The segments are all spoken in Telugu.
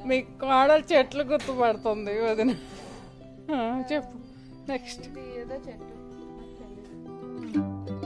మీ కోడలు చెట్లు గుర్తుపడుతుంది వదిన ఆ, చెప్పు నెక్స్ట్ ఇది ఏదో చెట్టు నాకు తెలీదు.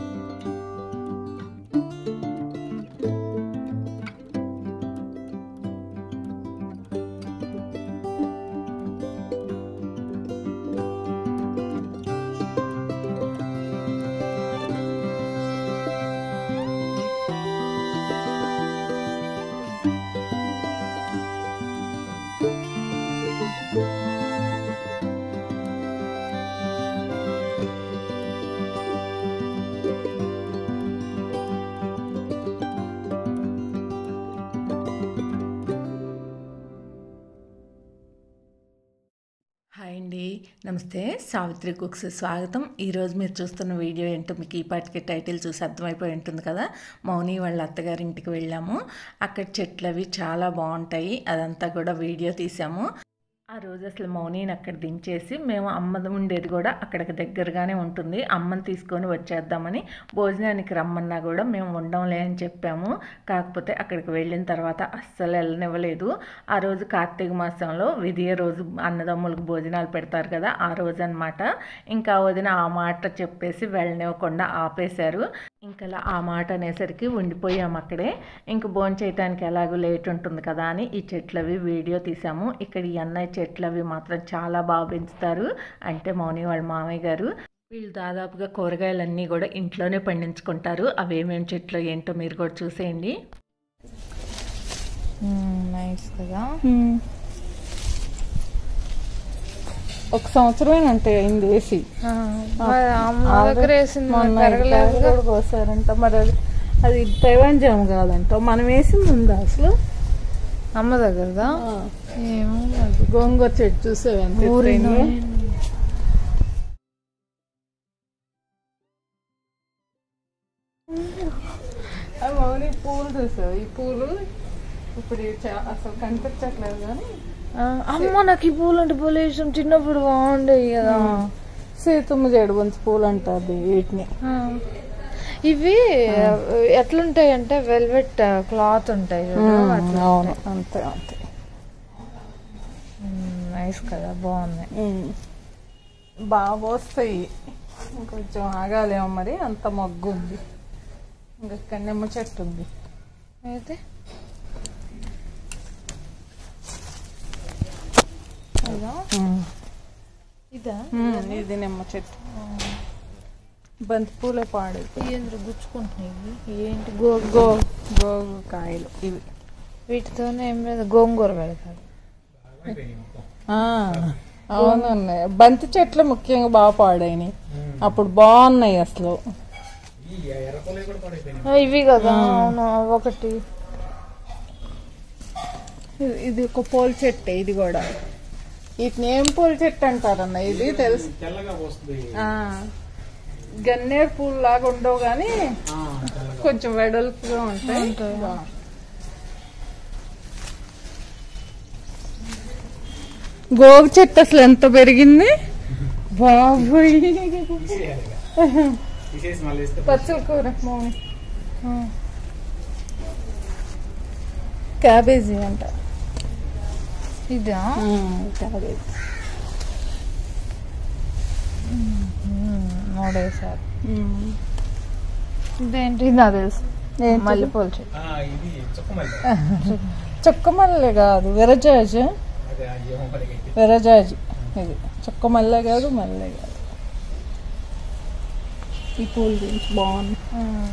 హాయ్ అండి నమస్తే సావిత్రి కుక్స్ స్వాగతం ఈరోజు మీరు చూస్తున్న వీడియో ఏంటో మీకు ఈ పాటికి టైటిల్ చూసి అర్థమైపోయి ఉంటుంది కదా మౌని వాళ్ళ అత్తగారింటికి వెళ్ళాము అక్కడ చెట్లు అవి చాలా బాగుంటాయి అదంతా కూడా వీడియో తీసాము ఆ రోజు అసలు మౌనిని అక్కడ దించేసి మేము అమ్మ ఉండేది కూడా అక్కడికి దగ్గరగానే ఉంటుంది అమ్మని తీసుకొని వచ్చేద్దామని భోజనానికి రమ్మన్నా కూడా మేము ఉండంలే అని చెప్పాము కాకపోతే అక్కడికి వెళ్ళిన తర్వాత అస్సలు వెళ్ళనివ్వలేదు ఆ రోజు కార్తీక మాసంలో విధియ రోజు అన్నదమ్ములకు భోజనాలు పెడతారు కదా ఆ రోజు అనమాట ఇంకా వదిన ఆ మాట చెప్పేసి వెళ్ళనివ్వకుండా ఆపేశారు ఇంకా ఆ మాట అనేసరికి ఉండిపోయాము అక్కడే ఇంక భోజనం చేయడానికి ఎలాగో లేట్ ఉంటుంది కదా అని ఈ చెట్లవి వీడియో తీసాము ఇక్కడ ఈ అన్నయ్య చెట్లవి మాత్రం చాలా బాగా పెంచుతారు అంటే మౌని వాళ్ళ మామయ్య గారు వీళ్ళు దాదాపుగా కూరగాయలన్నీ కూడా ఇంట్లోనే పండించుకుంటారు అవి ఏమేమి చెట్లు ఏంటో మీరు కూడా చూసేయండి నైస్ కదా ఒక సంవత్సరమే అంటే అయింది వేసి ఆ, మరి అమ్మ దగ్గర వేసింది మరి మొన్న పెరగలేదు ఇట్లా కూడా కోసారంట మరి అది అది తైవాన్ జామ్ కాదంట మనం వేసింది ఉందా అసలు అమ్మ దగ్గరదా ఏమో మరి. గోంగూర చెట్టు చూసేవంత ఊరిలో మౌని పూలు చూసావు ఈ పూలు ఇప్పుడు ఇవి చా- అసలు కనిపించట్లేదు కానీ ఆ, అమ్మ నాకు ఈ పూలు అంటే పూలు ఇష్టం చిన్నప్పుడు బాగుండేవి కదా సీతమ్మ జడు బంతి పూలు అంటారు వీటిని ఆ. ఇవి ఎట్లుంటాయి అంటే వెల్వెట్ క్లాత్ ఉంటాయి చూడు అట్లా అవును అంతే అంతే నైస్ కదా బాగున్నాయి ఉమ్. బాగా వస్తాయి ఇంకొంచెం ఆగాలేమో మరి అంత మగ్గు ఉంది ఇంకా ఇక్కడ నిమ్మ చెట్టు ఉంది అయితే ఇదా ఇదా ఉమ్, ఇది నిమ్మ చెట్టు బంతి పూలే పాడు ఏంద్ర గుచ్చుకుంటున్నాయి ఇవి ఏంటి గో గో గోగు కాయలు ఇవి వీటితోనే ఏం లేదు గోంగూర పెడతారు ఆ, అవునండి బంతి చెట్లు ముఖ్యంగా బాగా పాడైనాయి అప్పుడు బాగున్నాయి అసలు ఆ, ఇవి కదా అవును ఒకటి ఇది- ఇది ఒక పూల చెట్టు ఇది కూడా వీటిని ఏం పూల చెట్టు అంటారన్న ఇది తెలుసు ఆ, గన్నేరు పూలు లాగా ఉండవు కానీ కొంచెం వెడల్పుగా ఉంటాయి బాగుంటాయి. గోగు చెట్టు అసలు ఎంత పెరిగింది బాబోయ్ పచ్చల కూర మౌని క్యాబేజీ అంట ఇదా క్యాబేజీ మూడేసారి ఇదేంటి నా తెలుసు ఏంటిది? మల్లెపూల చెట్టు ఇది చుక్కమల్లి చుక్కమల్లె కాదు విరజాజు అదే ఏమో మరి విరజాజి ఇది చుక్క మల్లె కాదు మల్లె కాదు ఈ పూలు గురించి బాగుంది ఉమ్.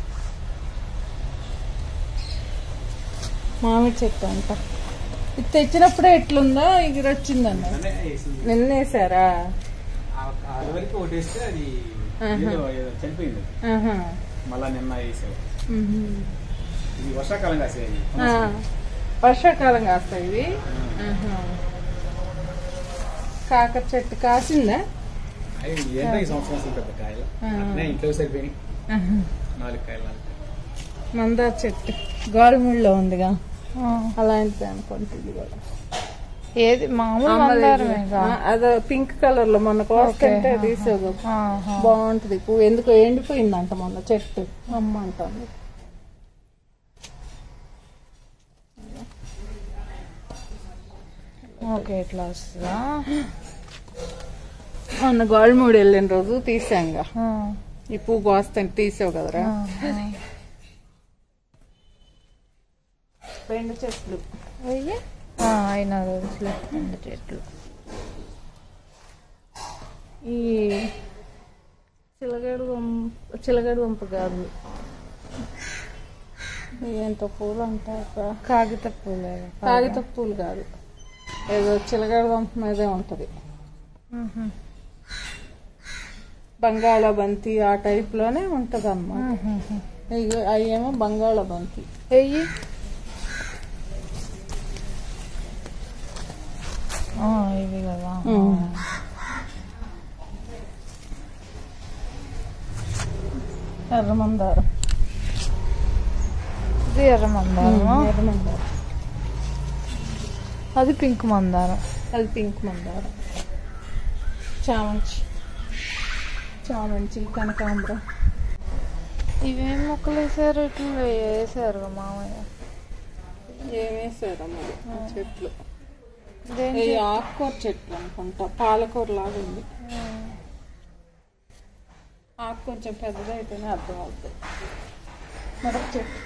మామిడి చెట్టు అంట ఇది తెచ్చినప్పుడే ఎట్లుందా ఇది వచ్చిందన్న అదే వేసింది. నిన్నేసారా ఆ- అది వరకు ఒకటి వేస్తే అది ఏదో ఏదో చనిపోయింది ఆహా. మళ్ళా నిన్న వేసావు మ్హూ. ఇది వర్షాకాలం కాసేది ఆ, వర్షాకాలం కాస్తాయి ఇవి ఆహా. కాకర చెట్టు కాసిందా అవి ఏంటో ఈ సంవత్సరం అసలు పెద్ద కాయలు అట్నే ఇంట్లో సరిపోయినాయి ఆహా. నాలుగు కాయలు నాలుగు కాయలు. మందార చెట్టు గోరుముళ్ళలో ఉందిగా ఆ. అలాంటిది అనుకుంటుంది ఇది కూడా ఏది మామూలు మందారమే ఆ, అదో పింక్ కలర్ లో మొన్న కోస్తుంటే తీసేది ఆహా. బాగుంటది పువ్వు ఎందుకో ఎండిపోయిందంట మొన్న చెట్టు అమ్మ అంటాను ఓకే ఇట్లా వస్తుందా మొన్న గోల్మూడి వెళ్ళిన రోజు తీసాంగా ఆ, ఈ పువ్వు కోస్తాను తీసావు కదరా ఆ, ఆ. రెండు చెట్లు వెయ్యి ఆ, అయినా రోజులే రెండు చెట్లు ఈ చిలగడు వంప చిలగడు వంప కాదు ఏంటో పూలు అంటారు కాగిత పూలే కాగిత పూలు కాదు ఏదో చిలగడ వంప మీదే ఉంటది మ్హూ. బంగాళాబంతి ఆ టైప్ లోనే ఉంటది అన్నమాట మ్హూ. అవి ఏమో బంగాళాబంతి వెయ్యి ఆ, ఇవి కదా ఉమ్. ఎర్రమందారం ఇది ఎర్ర మందారమా ఎర్రమందారం అది పింక్ మందారం అది పింక్ మందారం చామంచి చామంచి కనకాంబరం ఇవేం మొక్కలు వేసారు ఇట్లా వేసారు మామయ్య ఏమేసారు మరి ఆ చెట్లు ఇదేం ఈ ఆకుకూర చెట్లు అనుకుంటా పాలకూర లాగా ఉంది ఆకు కొంచెం పెద్దదైతేనే అర్థం అవుతుంది మరొక చెట్టు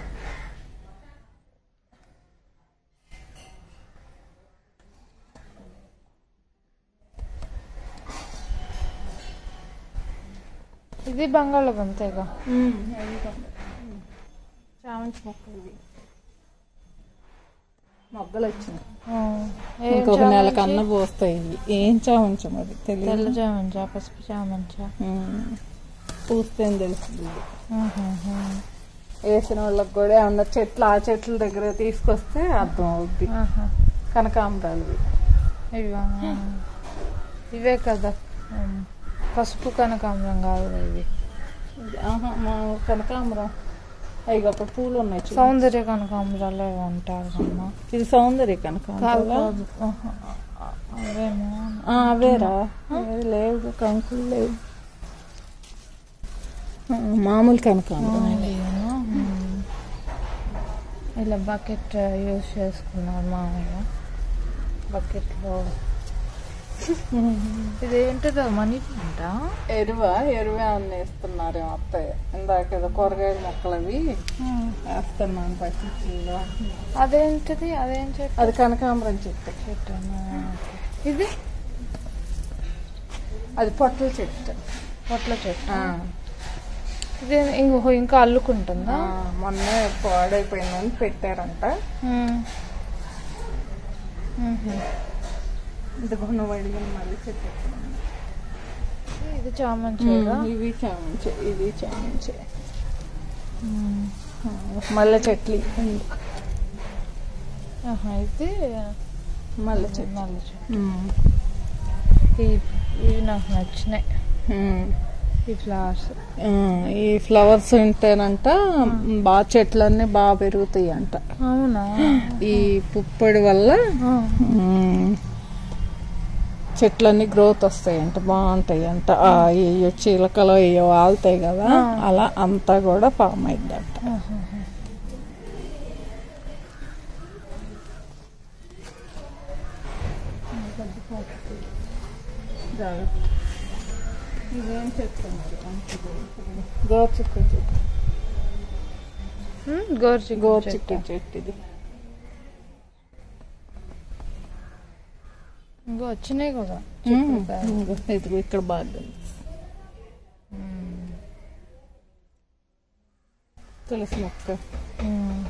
ఇది బంగాళాదుంపేగా చామంతి మొక్కలు ఇవి మొగ్గలు వచ్చినాయి ఆ, ఏం ఇంకొక నెల చామంతి? కన్నా పోస్తాయి ఇవి ఏం చామంతి మరి తెల్ల తెలియదు చామంచా పసుపు చామంచా ఉమ్. పూస్తేనే తెలుస్తుంది ఇది. ఆహాహా. వేసిన వాళ్ళకి కూడా ఏమన్నా చెట్లు ఆ చెట్ల దగ్గర తీసుకొస్తే అర్థం అవుద్ది ఆహా. కనకాంబరాలు ఇవి. ఇవా ఇవే కదా ఉమ్. పసుపు కనకాంబరం కాదు ఇది ఇది ఆహా, మా కనకాంబరం అవి అక్కడ పూలు ఉన్నాయి చూడు. సౌందర్య కనకాంబరాలు ఏవో అంటారు అమ్మ ఇది సౌందర్య కాదు కనకాంబరాలు కాదు ఆహా. అవేమో ఆ, అవేరా అవి లేవు కంకులు లేవు ఆ, మామూలు కనకాంబరం మామూలుగానా? ఉమ్. ఇలా బకెట్ యూజ్ చేసుకున్నారు మామయ్య బకెట్లో ఇదేంటిదో మనీ ప్లాంటా ఎరువ ఎరువే అన్న వేస్తున్నారు అత్తయ్య ఇందాక ఏదో కూరగాయల మొక్కలు అవి వేస్తున్నాను పచ్చిలో అదేంటిది అదేం చెట్టు అది కనకాంబరం చెట్టు చెట్టునా? ఇది అది పొట్ల చెట్టు పొట్ల చెట్టు ఆ, ఇది ఇంకో ఇంకా అల్లుకుంటుందా ఆ, మొన్నే పాడైపోయిందని పెట్టారంట ఉమ్. ఉహు. ఇది నువ్వు అడిగిన మళ్ళీ చెట్టు ఎక్కడ ఉంది? ఇది చామంతిగా ఇవి చామంచి ఇది చామంచి ఆ, మల్లె చెట్లు ఉంది. ఆహా, ఇది మల్లె చెట్టు నల్ల చెట్టు ఉమ్. ఇవి ఇవి నాకు నచ్చినాయి ఉమ్. ఈ ఫ్లవర్స్ ఆ, ఈ ఫ్లవర్స్ ఉంటేనంట బాగా చెట్లన్నీ బాగా పెరుగుతాయి అంట అవునా ఈ పుప్పొడి వల్ల ఆ. ఉమ్, చెట్లన్నీ గ్రోత్ వస్తాయంట బాగుంటాయి అంట ఆ, ఈ చిలకలు ఇవి వాళ్తాయి కదా అలా అంతా కూడా ఫామ్ అయిందంట ఇదేం చెట్టు గోచిక్కు చెట్టు ఉమ్, గోరుచిక్కుడు గోచిక్కు చెట్టు. చెట్టు ఇది ఇంకా వచ్చినాయి కూడా ఉమ్, ఇదిగో, ఇదిగో ఇక్కడ బాగా కనిపిస్తుంది. తులసి మొక్క ఉమ్.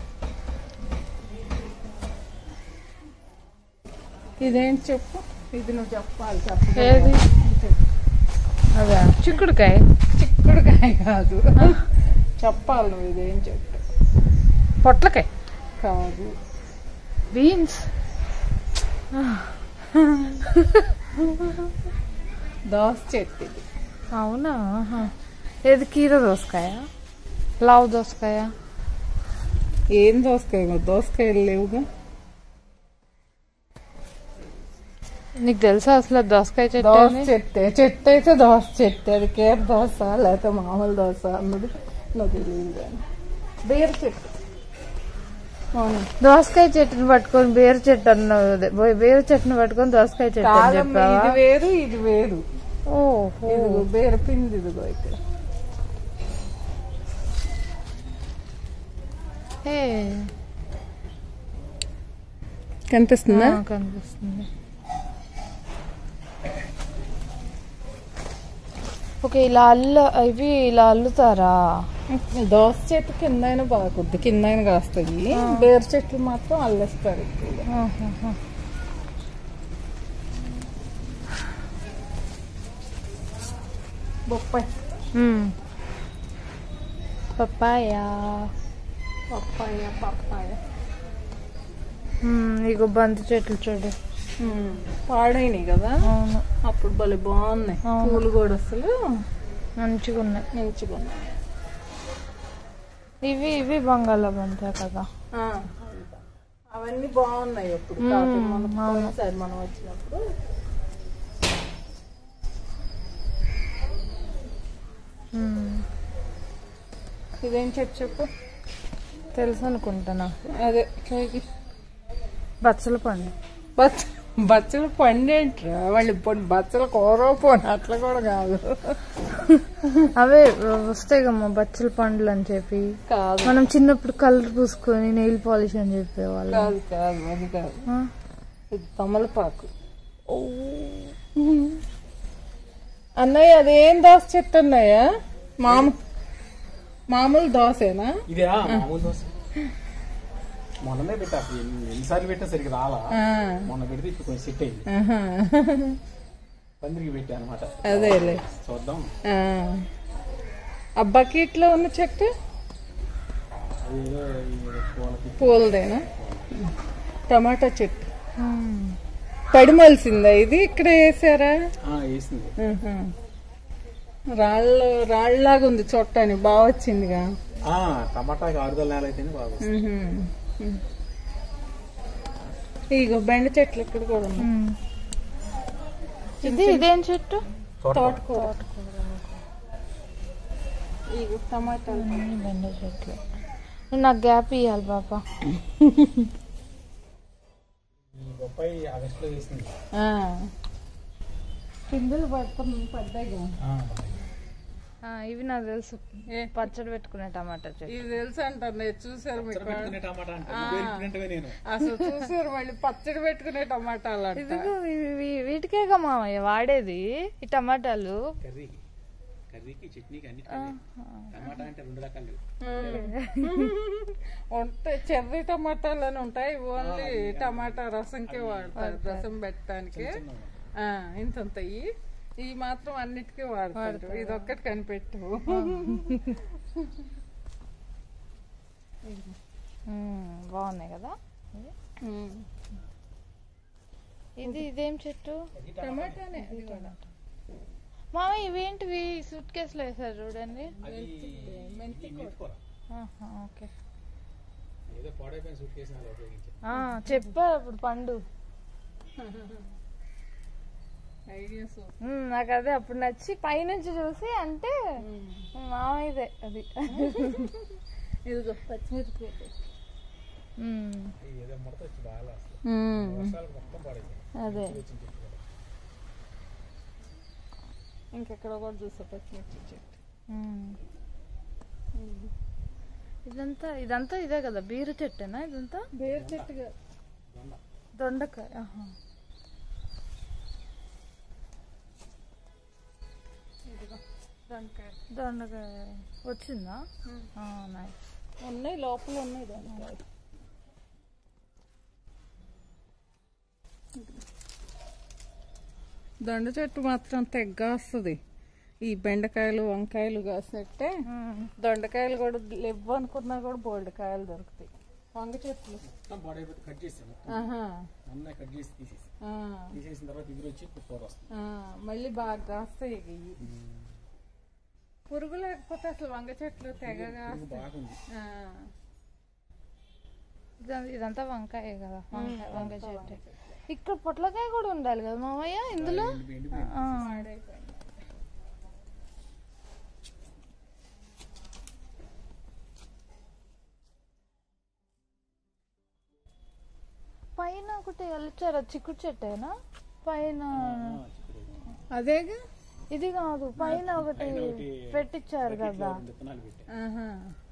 ఇదేం చెప్పు ఇది నువ్వు చెప్పాలి చెప్పు ఏది అదా చిక్కుడుకాయ చిక్కుడుకాయ కాదు చెప్పాలి నువ్వు ఇదేం చెట్టు పొట్లకాయ కాదు బీన్స్ దోస చెట్టు ఇది అవునా ఆహా. ఏది కీర దోసకాయ లావు దోసకాయ ఏం దోసకాయ మరి దోసకాయలు లేవుగా నీకు తెలుసా అసలు దోసకాయ చెట్టు దోస అని? చెట్టే చెట్టు అయితే దోస చెట్టు అది కేర్ దోస లేకపోతే మామూలు దోస అన్నది నాకు తెలియదు కానీ బీర చెట్టు అవును. దోసకాయ చెట్టుని పట్టుకొని బీర చెట్టు అన్నావు అదే, బో- బీర చెట్టుని పట్టుకొని దోసకాయ చెట్టు అని కాదమ్మా చెప్పావా ఇది వేరు ఇది వేరు ఓహో ఇదిగో బేరపిండి ఇదిగో ఇక్కడ ఏ, కనిపిస్తుందా ఆ, కనిపిస్తుంది ఓకే ఇలా అల్ల ఇవి ఇలా అల్లుతారా దోస చెట్టు కింద అయినా బాగుంది కింద అయినా కాస్తాయి బేర చెట్లు మాత్రం అల్లేస్తారు ఎక్కువగా ఆహాహా. బొప్పాయి మ్మ్. పప్పాయ పప్పాయ పప్పాయ మ్మ్, ఇగో బంతి చెట్లు చూడు ఉమ్, పాడైనాయి కదా అవును అప్పుడు భలే బాగున్నాయి అవును. పూలు కూడా అసలు మంచిగా ఉన్నాయి మంచిగా ఉన్నాయి ఇవి ఇవి బంగాళాబంతే కదా ఆ, అవన్నీ బాగున్నాయి అప్పుడు మ్మ్, కాకపోతే మనం అవును. పోయినసారి మనం వచ్చినప్పుడు మ్మ్. ఇదేం చెట్టు చెప్పు తెలుసు అనుకుంటా నాకు అదే చూపి. బచ్చల పండు బచ్చ బచ్చలు పండు ఏంట్రా వాళ్ళు ఇప్పుడు బచ్చలు కూర పోను అట్లా కూడా కాదు అవే వస్తాయి కమ్మా బచ్చల పండ్లు అని చెప్పి కాదు మనం చిన్నప్పుడు కలర్ పూసుకొని నెయిల్ పాలిష్ అని చెప్పేవాళ్ళం కాదు కాదు అది కాదు ఆ? ఇది తమలపాకు అన్నయ్య అదేం దోశ చెట్టు అన్నయ్య మాము మామూలు దోశేనా ఇదే మామూలు దోశ మొన్ననే పెట్టా అసలు ఎన్ని- ఎన్నిసార్లు పెట్టా సరిగ్గా రాలా ఆ, మొన్న పెడితే ఇప్పుడు కొంచెం సెట్ అయింది ఆహా. పందిరికి పెట్టా అనమాట అదేలే చూద్దాం ఆ. ఆ బకెట్లో ఉన్న చెట్టు అది ఏదో ఈ పూలకి పూలదేనా టమాటా చెట్టు మ్మ్. పడిమలిసిందా ఇది ఇక్కడ వేసారా ఆ, వేసింది ఆహా. రాళ్ళ రాళ్ళలాగా ఉంది చూడటానికి బాగా వచ్చిందిగా ఆ, టమాటాకి ఆరుదల నేల అయితేనే బాగా వస్తుంది. ఉహుం. ఉహుం. ఇగో బెండ చెట్లు ఇక్కడ కూడా ఉన్నాయి మ్మ్. ఇది ఇదేం చెట్టు తోటకూర ఇగో టమాటాలు అన్ని బెండ చెట్లు నువ్వు నాకు గ్యాప్ ఇవ్వాలి పాప ఈ బొప్పాయి ఆగస్టులో వేసింది ఆ. పిందులు పడతాం పడ్డాయిగా ఆ, ఆ, ఇవి నాకు తెలుసు ఏ? పచ్చడి పెట్టుకునే టమాటా చెట్టు ఇది తెలుసు అంటారు నేను చూసారు మీకు పెట్టుకునే టమాటా అంటే పేరుకునేట్టుగా నేను అసలు చూసారు మళ్ళీ పచ్చడి పెట్టుకునే టమాటాలు అంట ఇదిగో ఇవి- ఇవి- వీటికేగా మామయ్య వాడేది ఈ టమాటాలు కర్రీకి కర్రీకి చట్నీకి అన్నిటికీ టమాటా అంటే రెండు రకాలు ఉంటాయి చెర్రీ టమాటాలు అని ఉంటాయి ఓన్లీ టమాటా రసంకే వాడతారు రసం పెట్టడానికి ఆ, ఇంత ఉంటాయి ఇవి మాత్రం అన్నిటికీ వాడతారు ఇది ఒక్కటి కనిపెట్టు మ్మ్, బాగున్నాయి కదా ఇవి. ఉమ్. ఇది ఇదేం చెట్టు టమాటానే అది కూడా మామయ్య ఇవేంటివి సూట్ కేసులో వేసారు చూడండి అది మెంతి కూర ఆహా, ఓకే ఏదో పాడైపోయిన సూట్ కేసు నాలో ఉపయోగించాను ఆ, చెప్పారు అప్పుడు పండు ఐడియా సో మ్మ్, నాకు అదే అప్పుడు నచ్చి పైనుంచి చూసి అంటే మామయ్యదే అది ఇదిగో పచ్చిమిరపకాయ మ్మ్, అది ఏదో ముడత వచ్చి బాగా అసలు ఉమ్. వర్షాలకు మొత్తం పాడైపోయింది అదే వచ్చిన చెట్టు కూడా ఇంకెక్కడ కూడా చూసా పచ్చిమిర్చి చెట్టు మ్మ్. ఇదంతా ఇదంతా ఇదే కదా బీర చెట్టేనా ఇదంతా బేరు చెట్టుగా దొండకాయ ఆహా. దానికాయ దొండకాయ వచ్చిందా నైస్ ఉన్నాయి లోపల ఉన్నాయి దానికాయ దొండ చెట్టు మాత్రం తెగ్గ వస్తుంది ఈ బెండకాయలు వంకాయలు కాసినట్టే దొండకాయలు కూడా లేవు అనుకున్నా కూడా బోల్డ్ కాయలు దొరుకుతాయి వంగ చెట్లు మొత్తం పాడైపోతే కట్ చేసాము ఆహా మొన్న కట్ చేసి తీసేసి ఆ, తీసేసిన తర్వాత ఎదురు వచ్చి ఇప్పుడు కూర వస్తుంది ఆ, మళ్ళీ బాగా కాస్తాయి ఇవి పురుగు లేకపోతే అసలు వంగ చెట్లు తెగగా పురుగు బాగుంది ఆ, ఇద- ఇదంతా వంకాయ కదా వంకాయ వంకాయ చెట్టు ఇక్కడ పొట్లకాయ కూడా ఉండాలి కదా మామయ్య ఇందులో ఎండిపోయి ఎండిపోయి ఆ. పాడైపోయింది. పైన ఒకటి వెళ్ళిచ్చారా చిక్కుడు చెట్టేనా పైన అదేగా ఇది కాదు పైన ఒకటి పైన ఒకటి పెట్టించారు కదా రెండు విత్తనాలు పెట్టా ఆహా.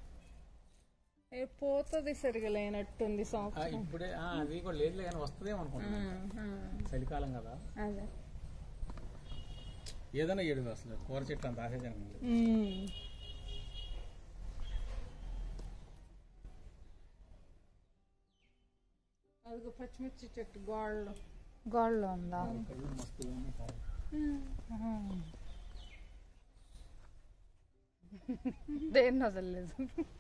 ఏ పోతుంది సరిగా లేనట్టుంది ఆ, సంవత్సరం ఇప్పుడే ఆ, అది కూడా లేదులే కానీ వస్తుందేమో అనుకుంటున్నా ఆహా. చలికాలం కదా అదే ఏదైనా ఏడు అసలు కూర చెట్టు అంత ఆశజనం లేదు ఉమ్. అదిగో పచ్చిమిర్చి చెట్టు గోళ్ళు గోడలో ఉందా కళ్ళు మస్తు ఉన్నాయి కాదు. దేన్ని వదలలేదు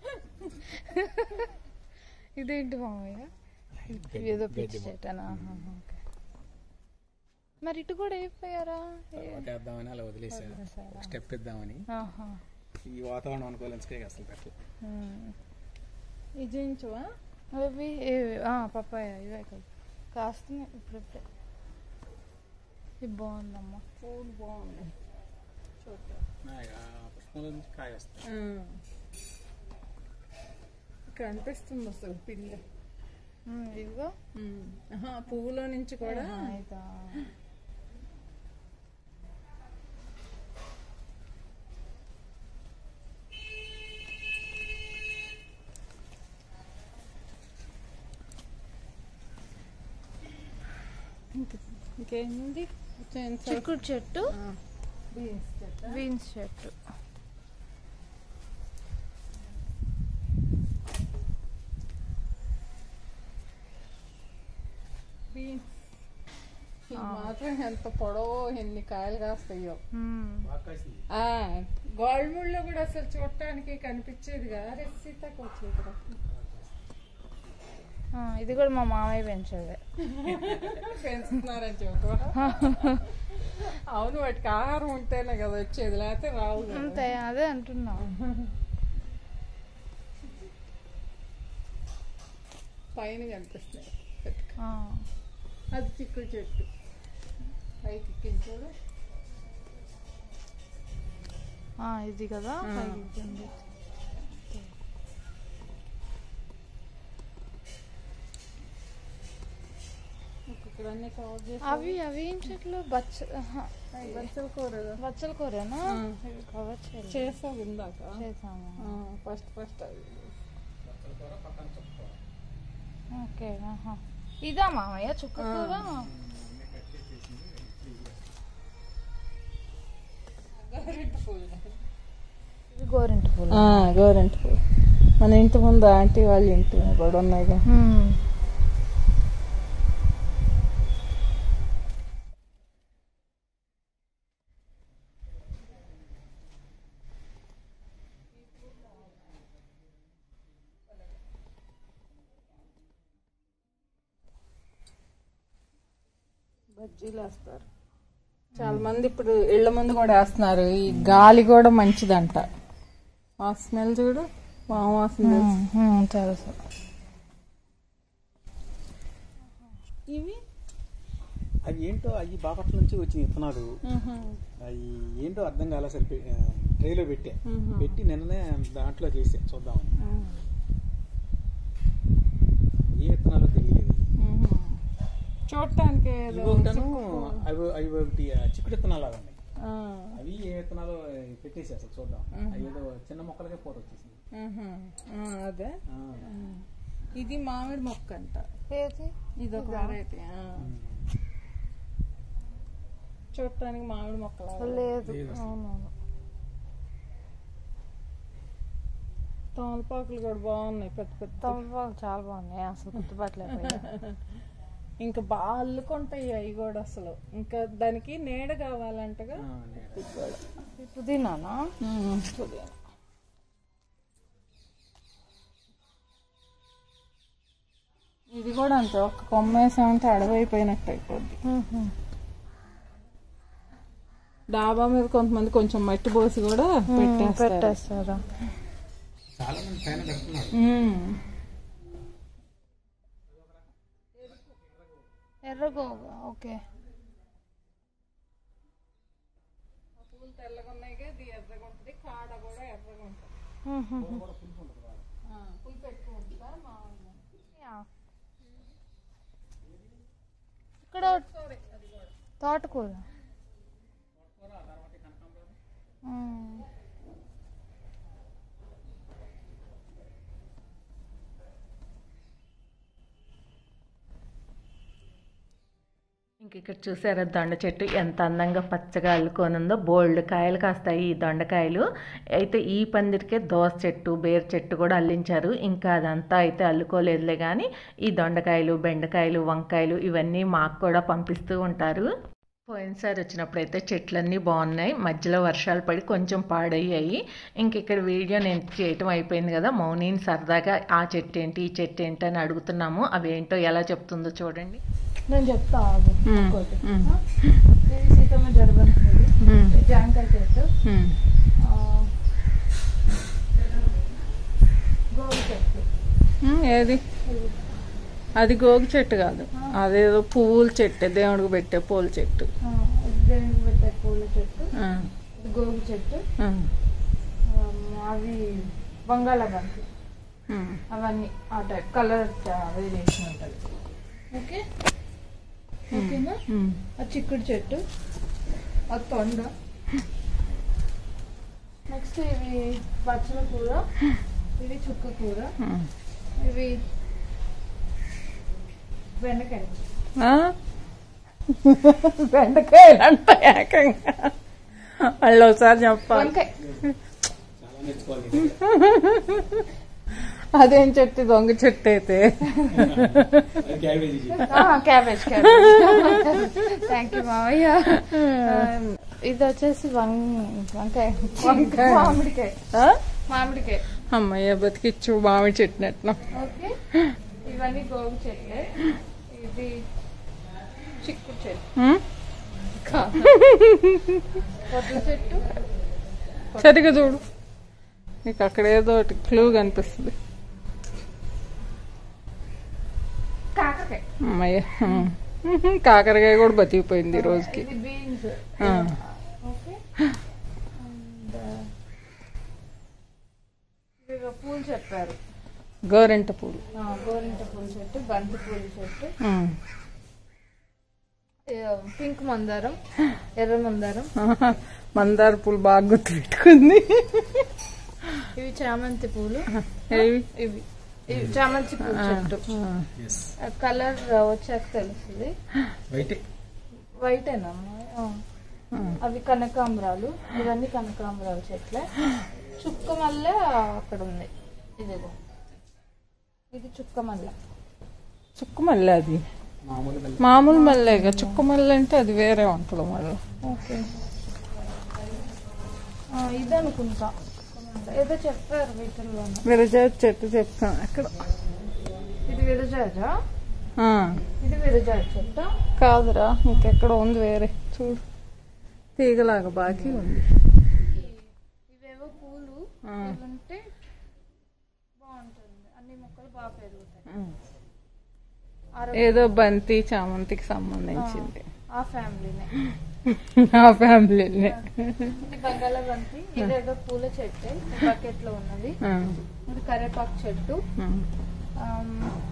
ఇదేంటి మామయ్య గడ్డి- ఏదో గడ్డి పిచ్చి చెట్టనా ఆహా, ఓకే. మరి ఇటు కూడా అయిపోయారా తర్వాత వేద్దామని అలా వదిలేసా ఒక స్టెప్ ఇద్దామని ఆహా. ఈ వాతావరణం అనుకూలించకే అసలు పెట్టలేదు ఉమ్. ఇది చేయించవా అవి ఇవి- ఆ, పప్పాయ ఇవే కదా కాస్తున్నాయి ఇప్పుడిప్పుడే ఇది బాగుందమ్మా పూలు బాగున్నాయి చూద్దాం పుష్పంలో నుంచి కాయ వస్తుంది ఉమ్. కనిపిస్తుంది అసలు పిల్ల ఉమ్, ఇదిగో ఉమ్. ఆహా, పువ్వులో నుంచి కూడా ఆ, ఇదా ఇంకేంది చేయించ- చిక్కుడు చెట్టు ఆ, బీన్స్ చెట్టా? బీన్స్ చెట్టు బీన్స్ ఇవి మాత్రం ఎంత పొడవో ఎన్ని కాయలు కాస్తాయో ఉమ్. బాగా కాసింది ఆ గోల్ముళ్ళు కూడా అసలు చూడటానికి కనిపించేది కదా అరే సీతాకోవట్లేదు ఆ, ఇది కూడా మా మామయ్య పెంచేదే పెంచుతున్నారని చెప్పు అవును వాటికి ఆహారం ఉంటేనే కదా వచ్చేది లేకపోతే రావు కదా. అంతే అదే అంటున్నా పైన కనిపిస్తున్నాయి చెట్టుకి. ఆ. అది చిక్కుడు చెట్టు పైకి ఎక్కించాడు ఆ, ఇది కదా ఆ. పైకి ఎక్కింది. ఇక్కడ అన్ని కవర్ చేసి అవి అవి ఏం చెట్లు బచ్చ ఆహా, బచ్చల కూర బచ్చల కూరేనా ఆ. ఇవి కవర్ చేయలేదు. చేసావు ఇందాక చేసాము ఫస్ట్ ఫస్ట్ అది ఓకే ఆహా. ఇదా మామయ్య చుక్క కూర ఇది గోరింట పూలు గవర్నమెంట్ పూలు మన ఇంటి ముందు ఆంటీ వాళ్ళ ఇంటి ముందు కూడా ఉన్నాయిగా ఉమ్. బజ్జీలు వేస్తారు చాలా మంది ఇప్పుడు ఇళ్ల ముందు కూడా వేస్తున్నారు ఈ గాలి కూడా మంచిదంట ఆ స్మెల్ చూడు మా వాసన తెలుసు. ఉమ్, తెలుసు ఇవి అవి ఏంటో అవి బాపట్ల నుంచి వచ్చిన విత్తనాలు అవి ఏంటో అర్థం కాలే సరే పె- ఆ, ట్రేలో పెట్టా పెట్టి నిన్ననే దాంట్లో చేసా చూద్దామని ఏ విత్తనాలు తెలియలేదు చూడటానికి ఏదో ఇవి ఒకటను అవి అవి ఒకటి ఆ, చిక్కుడు విత్తనాలు లాగా ఉన్నాయి ఆ, అవి ఏ విత్తనాలు పెట్టేసి అసలు చూద్దాం అవి ఏదో చిన్న మొక్కలకే పోత వచ్చేసింది ఆహా. ఆ, అదే ఆ, ఇది మామిడి మొక్క అంట ఏది ఇది ఒక వెరైటీ చూడటానికి మామిడి మొక్క లేదు లేదు అసలు. అవునవును తమలపాకులు కూడా బాగున్నాయి పెద్ద పెద్ద తమలపాకు చాలా బాగున్నాయి అసలు గుర్తుపట్టలేకపోయా ఇంకా బాగా అల్లుకుంటాయి అవి కూడా అసలు ఇంకా దానికి నీడ కావాలంటగా ఆ, నేను- ఇది కూడా. ఈ పుదీనానా ఉమ్, పుదీనా. ఇది కూడా అంతే ఒక్క కొమ్మ వేసామంటే అడవైపోయినట్టు అయిపోద్ది డాబా మీద కొంతమంది కొంచెం మట్టి పోసి కూడా పెట్టేస్తారు పెట్టేస్తారా చాలా మంది పైన పెడుతున్నారు ఉమ్. ఎర్రగోగ ఓకే పూలు తెల్లగా ఉన్నాయి కదా ఇది ఎర్రగా ఉంటుంది కాడ కూడా ఎర్రగా ఉంటుంది ఆ, పులుపు ఎక్కువ ఉంటుందా మామూలుగా యా. ఇక్కడ తోటకూర ఉమ్. ఇంక ఇక్కడ చూసారా దొండ చెట్టు ఎంత అందంగా పచ్చగా అల్లుకోనుందో బోల్డ్ కాయలు కాస్తాయి ఈ దొండకాయలు అయితే ఈ పందిరికే దోస చెట్టు బేర్ చెట్టు కూడా అల్లించారు ఇంకా అదంతా అయితే అల్లుకోలేదులే కానీ ఈ దొండకాయలు బెండకాయలు వంకాయలు ఇవన్నీ మాకు కూడా పంపిస్తూ ఉంటారు పోయినసారి వచ్చినప్పుడైతే చెట్లన్నీ బాగున్నాయి మధ్యలో వర్షాలు పడి కొంచెం పాడయ్యాయి ఇంక ఇక్కడ వీడియో నేను చేయటం అయిపోయింది కదా మౌనిని సరదాగా ఆ చెట్టు ఏంటి ఈ చెట్టు ఏంటి అని అడుగుతున్నాము అవి ఏంటో ఎలా చెప్తుందో చూడండి నేను చెప్తా ఆగు. ఇంకోటి ఆ? ఇది సీతమ్మ జడబంతుంది ఇది జాంకాయ చెట్టు ఆ, గోగు చెట్టు ఉమ్, ఏది అది గోగు చెట్టు కాదు అదేదో పువ్వుల చెట్టు దేవుడికి పెట్టే పూల చెట్టు ఆ, ఇది దేవునికి పెట్టే పూల చెట్టు ఆ, ఇది గోగు చెట్టు ఆ, ఆ, అవి బంగాళాబంతి ఉమ్. అవన్నీ ఆ టైప్ కలర్ వేరియేషన్ ఉంటుంది ఓకే ఓకేనా ఉమ్. ఆ చిక్కుడు చెట్టు ఆ తొండ నెక్స్ట్ ఇవి పచ్చల కూర ఇవి చుక్క కూర ఉమ్. ఇవి బెండకాయ ఆ? బెండకాయలు అంట ఏకంగా వాళ్ళు ఒకసారి చెప్పాలి వంకాయ చాలా నేర్చుకోవాలి అదేం చెట్టు దొంగ చెట్టు అయితే అది క్యాబేజీ చెట్టు. క్యాబేజ్ క్యాబేజ్ థ్యాంక్ యూ మావయ్య ఆ, ఇది వచ్చేసి వం వంకాయ వంకాయ. మామిడికాయ ఆ? మామిడికాయ అమ్మయ్య బతికిచ్చు మామిడి చెట్టినట్టు ఓకే ఇవన్నీ గోగు చెట్లే ఇది చిక్కుడు చెట్టు ఉమ్? పొట్ల చెట్టు సరిగా చూడు నీకు అక్కడ ఏదో ఒకటి క్లూ కనిపిస్తుంది కాకరకాయ అమ్మయ్య ఉమ్. కాకరకాయ కూడా బతికిపోయింది ఈ రోజుకి ఇది బీన్స్ ఆ. ఓకే అండ్ ఇవి పూలు చెప్పారు గోరెంట పూలు ఆ, గోరింట పూల చెట్టు బంతి పూల చెట్టు ఉమ్. ఏ, పింక్ మందారం ఎర్ర మందారం ఆహా, మందార పూలు బాగా గుర్తు పెట్టుకుంది ఇవి చామంతి పూలు ఏవి ఇవి ఇవి చామంతి పూల చెట్టు ఆ. Yes. కలర్ వచ్చాక తెలుస్తుంది బయటే వైటేనా ఆ. ఆ. అవి కనకాంబరాలు ఇవన్నీ కనకాంబరాలు చెట్లే చుక్క మల్లె అక్కడ ఉంది ఇదిగో ఇది చుక్క మల్లె చుక్క మల్లె అది మామూలు బెల్లం. మామూలు మల్లెగా చుక్క మల్లె అంటే అది వేరే ఉంటుంది మళ్ళీ ఓకే ఇది అనుకుంటా ఏదో చెప్పారు వీటిల్లో విరజాజి చెట్టు చెప్తాం అక్కడ ఇది విరజాజా ఆ, ఇది విరజాజ చెట్ట కాదురా ఇంకెక్కడ ఉంది వేరే చూడు తీగలాగా బాకీ ఉంది ఇవేవో పూలు ఆ. ఉంటే బాగుంటుంది అన్ని మొక్కలు బాగా పెరుగుతాయి ఉమ్. ఆరోగ్యం- ఏదో బంతి చామంతికి సంబంధించింది ఆ ఫ్యామిలీనే నా ఫ్యామిలీనే ఇది బంగాళాబంతి ఇదేదో పూల చెట్టు బకెట్ లో ఉన్నది ఆ, ఇది కరేపాకు చెట్టు ఉమ్. ఆమ్,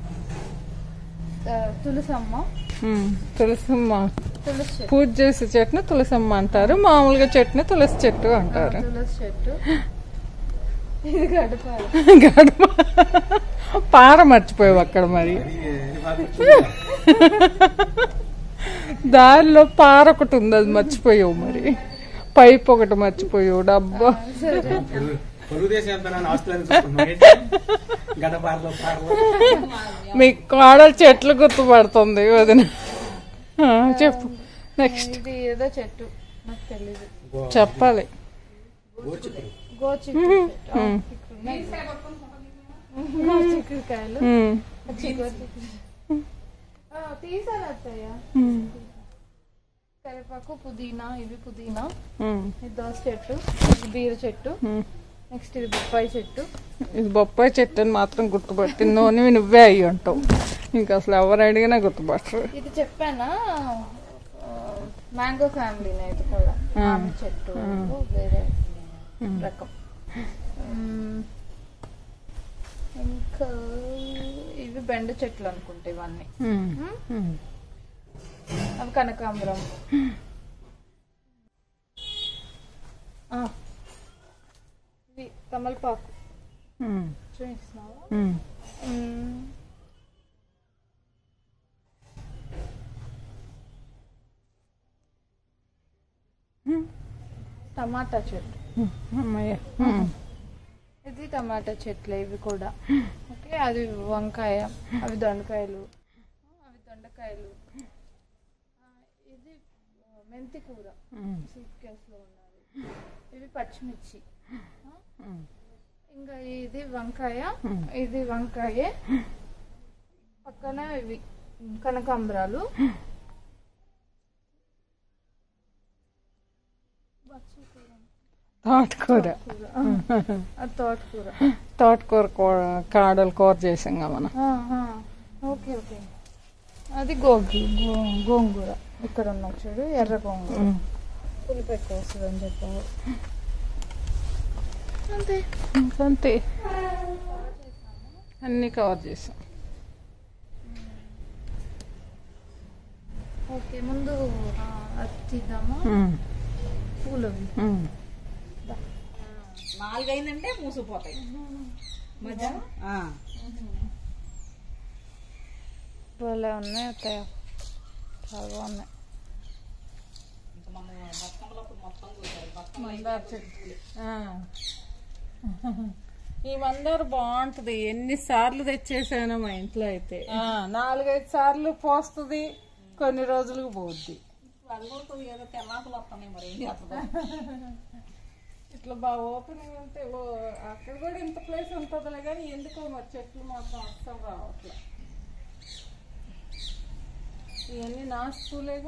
ఆ, తులసమ్మ ఉమ్, తులసమ్మ తులసి చెట్టు పూజ చేసే చెట్టుని తులసమ్మ అంటారు మామూలుగా చెట్టుని తులసి చెట్టు ఆ, అంటారు తులసి చెట్టు ఇది గడపాలి గడప పార మర్చిపోయావు అక్కడ మరి అది అది బాగా గుర్తుంది. దారిలో పార ఒకటి ఉంది అది మర్చిపోయావు మరి పైప్ ఒకటి మర్చిపోయావు డబ్బా పొరుగు- పొరుగు దేశం ఎంత ఆస్తులని చూసుకుంటున్నాం ఏంటి? గడపారలో పారలో మీ కోడలు చెట్లు గుర్తుపడుతుంది వదిన ఆ, చెప్పు నెక్స్ట్ ఇది ఏదో చెట్టు నాకు తెలీదు గో- చెప్పాలి గోరుచిక్కుడు. గోచిక్కుడు చెట్టు ఆ, ఇక్కడ ఉన్నాయి. గోచిక్కుడుకాయలు ఉమ్, గోచిక్కుడు ఆ, తీసాను అత్తయ్య ఉమ్, కరివేపాకు పుదీనా ఇవి పుదీనా ఉమ్, ఇది దోస చెట్టు ఇది బీర చెట్టు ఉమ్. నెక్స్ట్ ఇది బొప్పాయి చెట్టు ఇది బొప్పాయి చెట్టు అని మాత్రం గుర్తుపట్టింది నువ్వు నువ్వే అయ్యి ఉంటావు ఇంకా అసలు ఎవరు అడిగినా గుర్తుపట్టరు ఇది చెప్పానా మ్యాంగో ఫ్యామిలీనే ఇది కూడా ఆ. మామిడి చెట్టు వేరే రకం మ్మ్. ఇంకా ఇవి బెండ చెట్లు అనుకుంటా ఇవన్నీ ఉమ్, ఉమ్. అవి కనకాంబరం ఆ. ఇవి తమలపాకు ఉమ్, చూపిస్తున్నావా ఉమ్. మ్మ్. టమాటా చెట్టు అమ్మయ్య ఉమ్, ఇది టమాటా చెట్లు ఇవి కూడా ఓకే అది వంకాయ అవి దొండకాయలు అవి దొండకాయలు ఆ, ఇది ఆ, మెంతి కూర ఉమ్, సూట్ కేసులో ఉన్నది ఇవి పచ్చిమిర్చి ఆ, ఉమ్. ఇంకా ఇది వంకాయ ఇది వంకాయ పక్కన ఇవి కనకాంబరాలు తోటకూర కూర ఆ, అది తోటకూర తోటకూర కూర కాడలు కూర చేసాం కదా మనం ఆ, ఆ, ఓకే ఓకే అది గోగి గో- గోంగూర ఇక్కడ ఉన్న చూడు ఎర్ర గోంగూర ఉమ్. పులిపు ఎక్కువ వస్తుంది అని చెప్పారు అంతే అంతే అన్ని కవర్ చేసాం ఓకే ముందు ఆ, అది తీద్దామా ఉమ్, పూలు ఉమ్. నాలుగైందంటే మూసిపోతాయి మధ్యాహ్నం ఆ. భలే ఉన్నాయి అత్తయ్య చాలా బాగున్నాయి ఇంకా మనం బతుకమ్మలప్పుడు మొత్తం చూసారు బతుకమ్మ మందార చెట్టు ఆ. ఈ మందార బాగుంటది ఎన్నిసార్లు తెచ్చేసాను మా ఇంట్లో అయితే ఆ, నాలుగైదు సార్లు పోస్తుంది కొన్ని రోజులకు పోద్ది అది కూడా ఏదో తెల్లాకులు వస్తున్నాయి మరి ఏం చేస్తుందో ఇట్లా బాగా ఓపెనింగ్ ఉంటే ఓ అక్కడ కూడా ఇంత ప్లేస్ ఉంటుందిలే కానీ ఎందుకో మరి చెట్లు మాత్రం అస్సలు రావట్లే ఇవన్నీ నాసు పూలేగా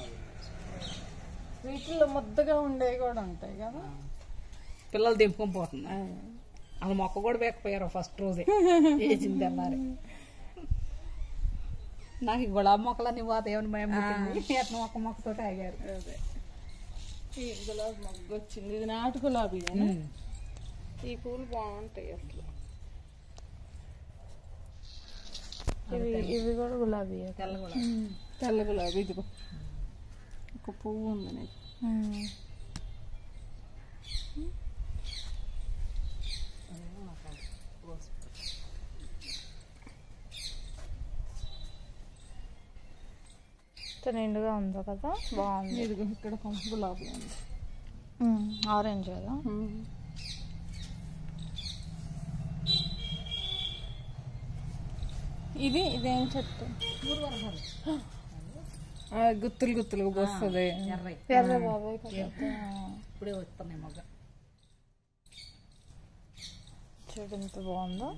వీటిల్లో ముద్దగా ఉండేవి కూడా ఉంటాయి కదా పిల్లలు దింపుకొని పోతుంది అది మొక్క కూడా వేకపోయారు ఫస్ట్ రోజే వేసింది అన్నారు నాకు ఈ గులాబీ మొక్కలన్నీ పోతాయి ఏమని భయం పుట్టింది ఎట్ల మొక్క మొక్కతో ఆగారు అదే ఈ గులాబీ మొగ్గు వచ్చింది ఇది నాటు గులాబీ ఈ పూలు బాగుంటాయి అసలు ఇవి ఇవి కూడా గులాబీ తెల్ల కూడా తెల్ల గులాబీ ఇదిగో ఒక పువ్వు ఉంది నీకు ఇంత నిండుగా ఉందో కదా బాగుంది ఇదిగో ఇక్కడ ఒక గులాబీ ఉంది ఆరెంజ్ కదా ఇది ఇదేం చెట్టు ఆ, గుత్తులు గుత్తులుగా పోస్తుంది ఎర్రయి ఎర్ర బాబాయ్ కదా ఇప్పుడే వస్తున్నాయి మొగ్గ చూడు ఎంత బాగుందో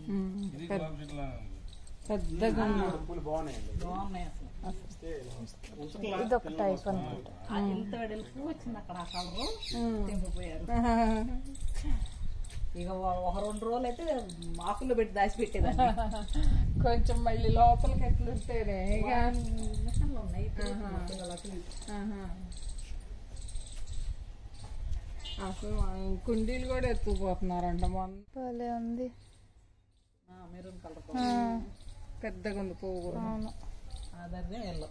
పెద్దగా ఉంది. బాగున్నాయి అసలు ఇది ఒక టైప్ అనమాట ఆ ఇంత వెడల్పు వచ్చింది అక్కడ ఆ కలరు తెంపిపోయారు ఇక ఒక- ఒక రెండు రోజులు అయితే ఆకుల్లో పెట్టి దాచి పెట్టేదాన్ని కొంచెం మళ్ళీ లోపలికి ఎట్లుంటేనే ఇక మిషన్లు ఉన్నాయి పిల్లలకి ఆహా. అసలు మా కుండీలు కూడా ఎత్తుకుపోతున్నారంట మొన్న భలే ఉంది మెరూన్ కలర్ ఆ, పెద్దగా ఉంది పువ్వు కూడా. అవును అదే ఎల్లో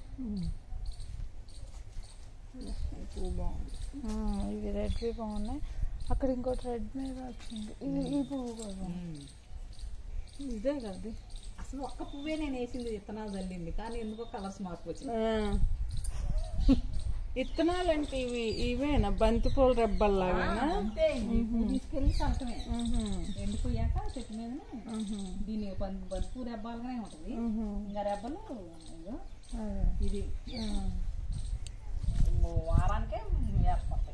పువ్వు బాగుంది ఉమ్, ఇవి రెడ్వి బాగున్నాయి అక్కడ ఇంకోటి రెడ్ మీద వచ్చింది ఇది ఈ పువ్వు కూడా బాగుంది. ఇదే కదా ఇది. అసలు ఒక్క పువ్వే నేను వేసింది విత్తనాలు చల్లింది కానీ ఎందుకో కలర్స్ మార్పు వచ్చింది ఆ. ఇత్తనాలు అంటే ఇవి ఇవేనా బంతిపూల రెబ్బల్లాగానా అంతే ఈ పువ్వు తీసుకెళ్ళి కలటమే ఎండిపోయాక చెట్టు మీదనే దీని బంతి బంతి రెబ్బాలుగానే ఉంటుంది ఇంకా రెబ్బలు ఇదిగో ఇది వారానికే ఏర్పడతాయి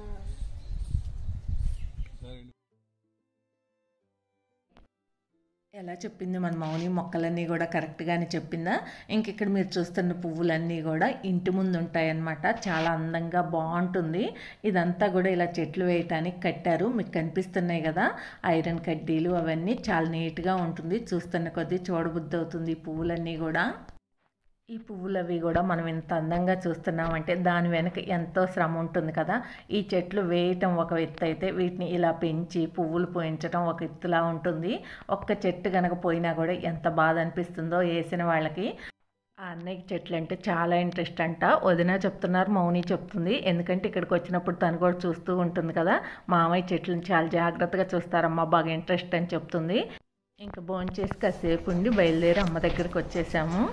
ఎలా చెప్పింది మన మౌని మొక్కలన్నీ కూడా కరెక్ట్గానే చెప్పిందా ఇంక ఇక్కడ మీరు చూస్తున్న పువ్వులన్నీ కూడా ఇంటి ముందు ఉంటాయన్నమాట చాలా అందంగా బాగుంటుంది ఇదంతా కూడా ఇలా చెట్లు వేయటానికి కట్టారు మీకు కనిపిస్తున్నాయి కదా ఐరన్ కడ్డీలు అవన్నీ చాలా నీట్గా ఉంటుంది చూస్తున్న కొద్దీ చూడబుద్ధి అవుతుంది ఈ పువ్వులన్నీ కూడా ఈ పువ్వులు అవి కూడా మనం ఇంత అందంగా చూస్తున్నామంటే దాని వెనక ఎంతో శ్రమ ఉంటుంది కదా ఈ చెట్లు వేయటం ఒక ఎత్తు అయితే వీటిని ఇలా పెంచి పువ్వులు పోయించడం ఒక ఎత్తులా ఉంటుంది ఒక్క చెట్టు కనుక పోయినా కూడా ఎంత బాధ అనిపిస్తుందో వేసిన వాళ్ళకి ఆ అన్నయ్యకి చెట్లు అంటే చాలా ఇంట్రెస్ట్ అంట వదిన చెప్తున్నారు మౌని చెప్తుంది ఎందుకంటే ఇక్కడికి వచ్చినప్పుడు తను కూడా చూస్తూ ఉంటుంది కదా మామయ్య చెట్లను చాలా జాగ్రత్తగా చూస్తారమ్మా బాగా ఇంట్రెస్ట్ అని చెప్తుంది ఇంకా భోంచేసి కాసేపు ఉండి బయలుదేరి అమ్మ దగ్గరికి వచ్చేసాము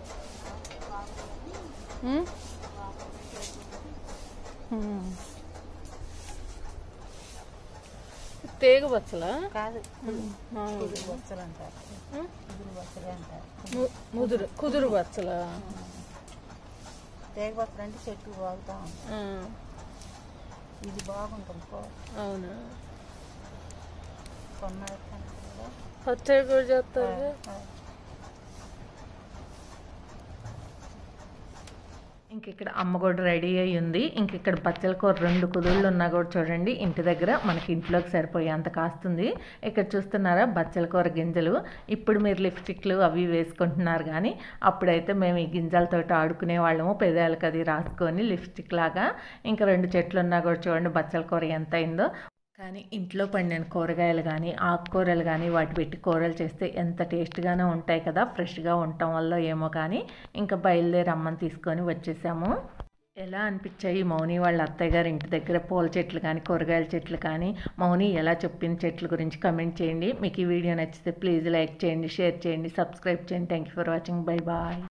ఉమ్? ఉమ్. తేగ బచ్చలా కాదు మామూలు. కుదురు బొచ్చలు అంటారు ఉమ్? కుదురు బొచ్చలే అంటారు ము- ముదురు కుదురు బచ్చలా తేగ బొచ్చలు అంటే చెట్టు బాగుతా ఉంటుంది ఆ, ఇది బాగుంటుంది కూర అవునా కొన్న పచ్చడి కూడా చేస్తారు ఇంక ఇక్కడ అమ్మ కూడా రెడీ అయ్యి ఉంది ఇంక ఇక్కడ బచ్చల కూర రెండు కుదుళ్ళు ఉన్నా కూడా చూడండి ఇంటి దగ్గర మనకి ఇంట్లోకి సరిపోయేంత కాస్తుంది ఇక్కడ చూస్తున్నారా బచ్చల కూర గింజలు ఇప్పుడు మీరు లిప్స్టిక్లు అవి వేసుకుంటున్నారు కానీ అప్పుడైతే మేము ఈ గింజలతోటి ఆడుకునే వాళ్ళము పెదాలకు అది రాసుకొని లిప్స్టిక్ లాగా ఇంకా రెండు చెట్లు ఉన్నా కూడా చూడండి బచ్చల కూర ఎంత అయిందో కానీ ఇంట్లో పండిన కూరగాయలు కానీ ఆకుకూరలు కానీ వాటి పెట్టి కూరలు చేస్తే ఎంత టేస్ట్గానే ఉంటాయి కదా ఫ్రెష్గా ఉండటం వల్ల ఏమో కానీ ఇంకా బయలుదేరి అమ్మని తీసుకొని వచ్చేసాము ఎలా అనిపించాయి మౌని వాళ్ళ అత్తయ్య గారి ఇంటి దగ్గర పూల చెట్లు కానీ కూరగాయల చెట్లు కానీ మౌని ఎలా చెప్పిన చెట్ల గురించి కమెంట్ చేయండి మీకు ఈ వీడియో నచ్చితే ప్లీజ్ లైక్ చేయండి షేర్ చేయండి సబ్స్క్రైబ్ చేయండి thank you for watching bye bye